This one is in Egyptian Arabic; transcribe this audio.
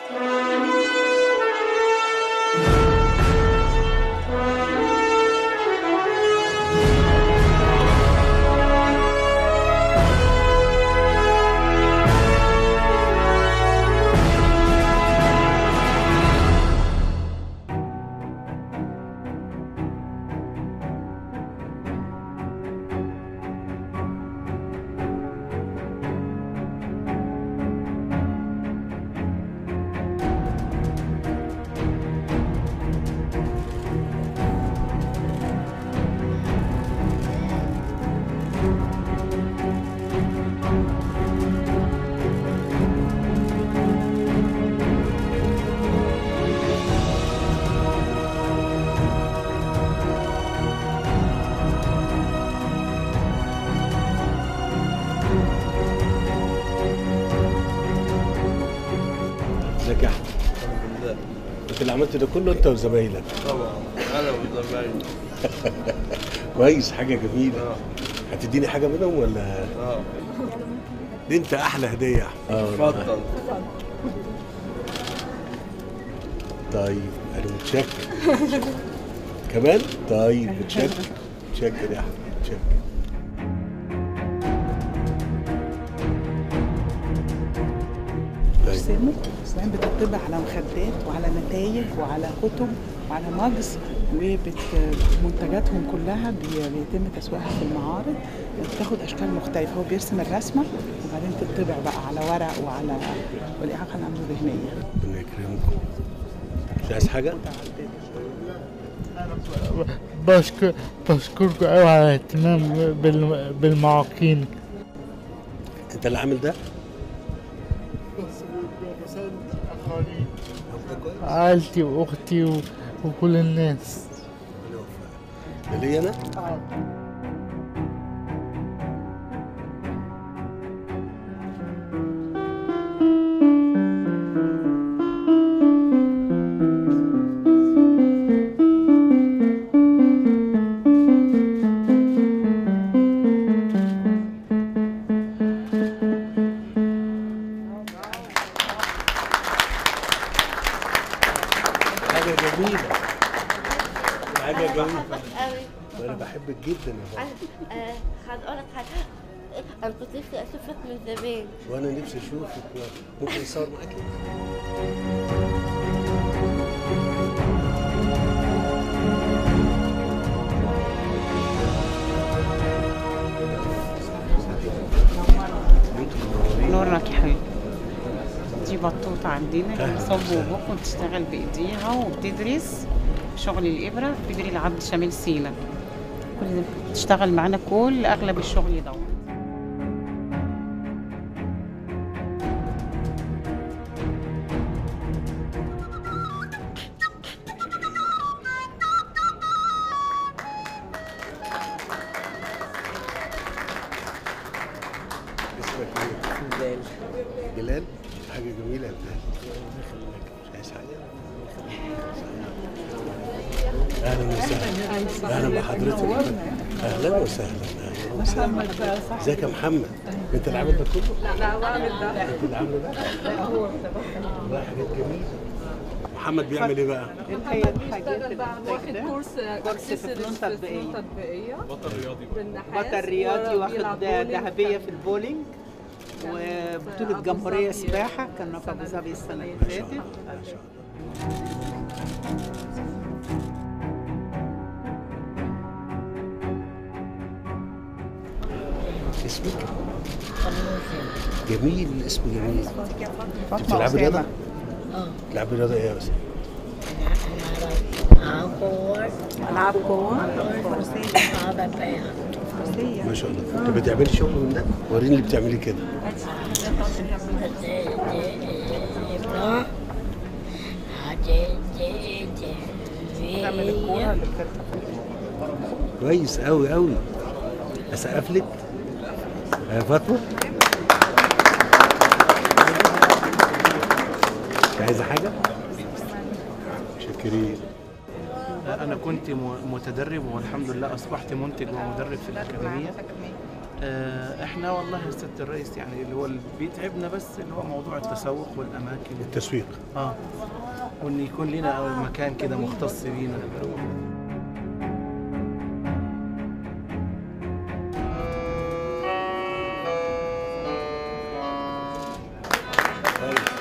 ازيك يا احمد الحمد لله انت اللي عملت ده كله انت وزمايلك طبعا انا وزمايلي كويس حاجه جميله اه هتديني حاجه منهم ولا اه دي انت احلى هديه يا احمد اه والله. اتفضل طيب انا متشكر كمان طيب متشكر متشكر يا احمد متشكر طيب سمو سلام بتطبع على مخدات وعلى نتائج وعلى كتب وعلى ماجز ومنتجاتهم كلها بي- بيتم تسويقها في المعارض بتاخد اشكال مختلفه هو بيرسم الرسمه وبعدين تطبع بقى على ورق وعلى والاعاقه العمل ذهنيه ربنا يكرمكم مش عايز حاجه بشكر بشكركم قوي على الاهتمام بال- بالمعاقين انت اللي عامل ده عائلتي واختي و- وكل الناس ده ليا انا حاجه جميله حاجه جميله قوي وانا بحبك جدا يا بابا انا آه، هقول لك حاجه انا كنت نفسي اشوفك من زمان وانا نفسي اشوفك ممكن اصور معاكي نورك يا حبيبي دي بطوطة عندنا صب وبوك وبتشتغل بإيديها وبتدرس شغل الإبرة في بدري العبد شمال سينا كل بتشتغل معانا كل أغلب الشغل ده اسمك ايه؟ جلال جلال حاجه جميله يا بلال مش عايز حاجه اهلا وسهلا اهلا بحضرتك اهلا وسهلا اهلا وسهلا ازيك يا محمد انت اللي عامل ده كله؟ لا لا بعمل ده انت اللي عامله ده؟ لا هو والله حاجات جميله محمد بيعمل ايه بقى؟ الحاجات الحاجات واخد كورس كورس في فنون تطبيقية. تطبيقية بطل رياضي بالنحاس بطل رياضي واخد وبيلعب بولينج. ذهبيه في البولينج كان وبطولة في أبو جمهورية ظبي سباحة كنا في أبو السنة ظبي السنة اللي اللي فاتت ما شاء الله اسمك جميل الاسم جميل انت بتلعبي رياضه؟ اه بتلعبي رياضه ايه يا بس؟ ألعاب قوة ما شاء الله انت بتعملي شغل من ده؟ وريني اللي بتعملي كده تعمل الكورة اللي بترفع كويس قوي قوي اسقف لك يا فاطمه مش عايزه حاجه؟ شاكرين أنا كنت م- متدرب والحمد لله أصبحت منتج ومدرب في الأكاديمية آه، احنا والله يا سياده الرئيس يعني اللي هو اللي بيتعبنا بس اللي هو موضوع التسوق والاماكن التسويق اه وان يكون لنا مكان كده مختص بينا كويس